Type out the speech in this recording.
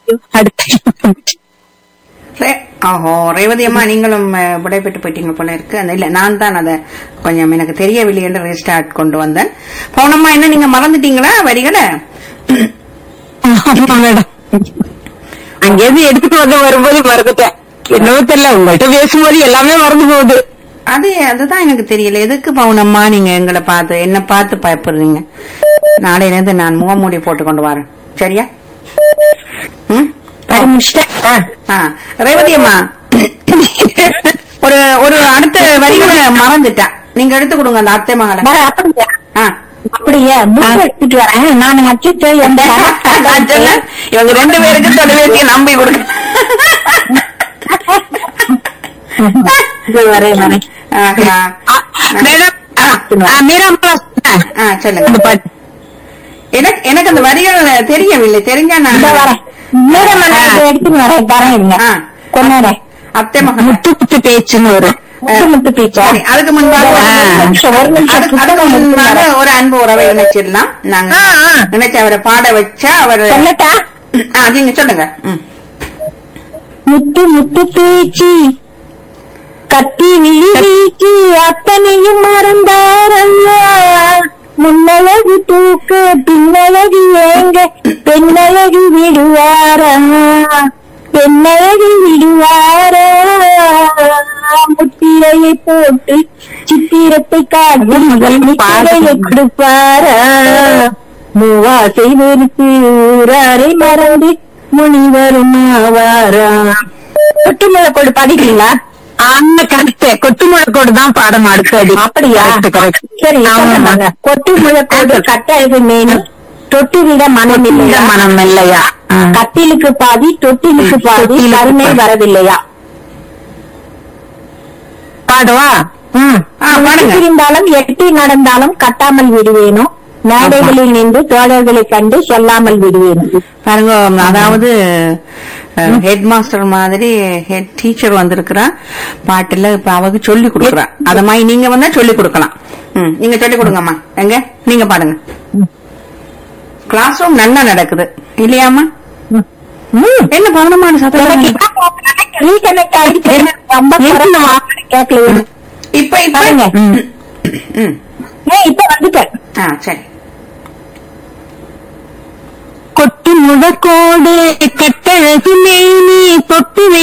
அடுத்த ரே- ஓஹோ ரேவதி அம்மா நீங்களும் அஹ், விடைபெற்று போயிட்டீங்க போல இருக்கு அந்த இல்ல நான் தான் அதை கொஞ்சம் எனக்கு தெரியவில்லை என்று ரீஸ்டார்ட் கொண்டு வந்தேன் பவுனம்மா என்ன நீங்க மறந்துட்டீங்களா வரிகளை ஆமா மேடம் அங்கேயிருந்து எடுத்துட்டு வந்து வரும்போது மறந்துட்டேன் என்னவோ தெரியல உங்கள்கிட்ட பேசும்போது எல்லாமே மறந்து போகுது அது அதுதான் எனக்கு தெரியல எதுக்கு பவுனம்மா நீங்க எங்களை பார்த்து என்ன பார்த்து பயப்படுறீங்க நாளையிலேருந்து நான் முகமூடி போட்டு கொண்டு வரேன் சரியா ம் சரி, முடிச்சிட்டேன். ஆ. ஆ, ரேவதி அம்மா ஒரு ஒரு அடுத்த வரிகளை மறந்துட்டா நீங்க எடுத்து கொடுங்க அந்த அத்தை மகளை வர, அப்படியா? ஆ. அப்படியா புக் எடுத்துட்டு வரேன் நான் அச்சுட்டு எந்த நான் சொன்னேன், இவங்க ரெண்டு பேருக்கு தொலைபேசியை நம்பி கொடுக்க இது வரேன் வரேன் ஆஹா. மேடம் மீராமலா ஆ, சொல்லுங்க இந்த பாட்டு எனக்கு எனக்கு அந்த வரிகள் தெரியவில்லை தெரிஞ்சா இந்த நான் வரேன் மீராமலா இதை எடுத்துட்டு வரேன் தரேன் இருங்க ஆ. கொண்டாட அத்தை மகன் முத்து முத்து பேச்சுன்னு வரும் முத்து முத்து பேச்சா சரி, அதுக்கு முன்பாக ஆ. ஒரு நிமிஷம், ஒரு நிமிஷம், அதுக்கு- அதுக்கு புத்தகம் எடுத்துட்டு முன்பாக வரேன். ஒரு அன்பு உறவை இணைச்சிடலாம் நாங்க ஆ, ஆ. நினைச்சு அவரை பாட வச்சா அவர் சொல்லட்டா ஆ, நீங்க சொல்லுங்க ம். முத்து முத்து பேச்சு கத்தி விழி வீச்சு அத்தனையும் மறந்தாரல்ல முன்னழகு தூக்க பின்னழகு ஏங்க பெண்ணழகு விடுவாரா பெண்ணழகு விடுவாரா முத்திரையை போட்டு சித்திரத்தை காட்டி முதல் முத்திரையை கொடுப்பாரா மூவாசை வெறுத்து ஊராரை மறந்து முனிவரும் ஆவாரா கொட்டுமுழக்கோடு பாடிட்டீங்களா அந்த கரெக்ட் கொட்டுமுழக்கோடு தான் பாடம் அடுத்தது அப்படியா சரி கொட்டுமுழக்கோடு கட்டழகு மேனி தொட்டுவிட மனம் இல்லையா மனம் இல்லையா கட்டிலுக்கு பாதி தொட்டிலுக்கு பாதி கருணை வரவில்லையா பாடுவா ஆ, பாடுங்க. இருந்தாலும் எட்டி நடந்தாலும் கட்டாமல் விடுவேனும் மேடைகளில் நின்று தோழர்களை கண்டு சொல்லாமல் விடுவேனும் பாருங்க அதாவது ஹெட் மாஸ்டர் மாதிரி ஹெட் டீச்சர் வந்திருக்கிறா பாட்டுல இப்ப அவக்கு சொல்லி கொடுக்குறா அத மாதிரி நீங்க வந்தா சொல்லி கொடுக்கலாம் ம், நீங்க சொல்லி கொடுங்கம்மா எங்க நீங்க பாடுங்க கிளாஸ் ரூம் நல்லா நடக்குது இல்லையாம்மா என்ன பவனமான சத்தம் ரீகனெக்ட் ஆகிட்டு ரொம்ப குறைவா கேட்கல இப்ப இப்ப பாருங்க. ம். ம். ஏன் இப்ப வந்துட்டேன் ஆ சரி கொட்டு முழக்கோடு கட்டழகு மேனி தொட்டு